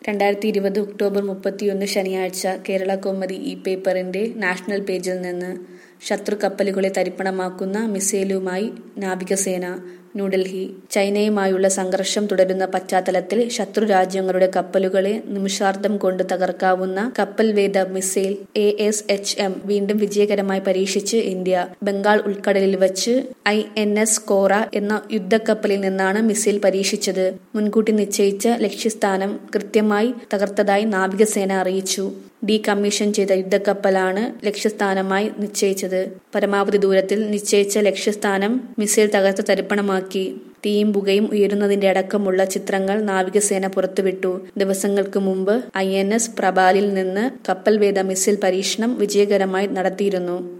രണ്ടായിരത്തി ഇരുപത് ഒക്ടോബർ മുപ്പത്തിയൊന്ന് ശനിയാഴ്ച കേരള കൗമുദി ഈ പേപ്പറിന്റെ നാഷണൽ പേജിൽ നിന്ന് ശത്രു കപ്പലുകളെ തരിപ്പണമാക്കുന്ന മിസൈലുമായി നാവികസേന ന്യൂഡൽഹി ചൈനയുമായുള്ള സംഘർഷം തുടരുന്ന പശ്ചാത്തലത്തിൽ ശത്രു രാജ്യങ്ങളുടെ കപ്പലുകളെ നിമിഷാർദ്ധം കൊണ്ട് തകർക്കാവുന്ന കപ്പൽവേദ missile A S H M വീണ്ടും വിജയകരമായി പരീക്ഷിച്ച് ഇന്ത്യ ബംഗാൾ ഉൾക്കടലിൽ വച്ച് ഐ എൻ എസ് കോറ എന്ന യുദ്ധക്കപ്പലിൽ നിന്നാണ് മിസൈൽ പരീക്ഷിച്ചത് മുൻകൂട്ടി നിശ്ചയിച്ച ലക്ഷ്യസ്ഥാനം കൃത്യമായി തകർത്തതായി നാവികസേന അറിയിച്ചു ഡീ കമ്മീഷൻ ചെയ്ത യുദ്ധക്കപ്പലാണ് ലക്ഷ്യസ്ഥാനമായി നിശ്ചയിച്ചത് പരമാവധി ദൂരത്തിൽ നിശ്ചയിച്ച ലക്ഷ്യസ്ഥാനം മിസൈൽ തകർത്ത് തരിപ്പണമാക്കി തീയും പുകയും ഉയരുന്നതിന്റെ അടക്കമുള്ള ചിത്രങ്ങൾ നാവികസേന പുറത്തുവിട്ടു ദിവസങ്ങൾക്ക് മുമ്പ് ഐ എൻ എസ് പ്രബാലിൽ നിന്ന് കപ്പൽ വേദ മിസൈൽ പരീക്ഷണം വിജയകരമായി നടത്തിയിരുന്നു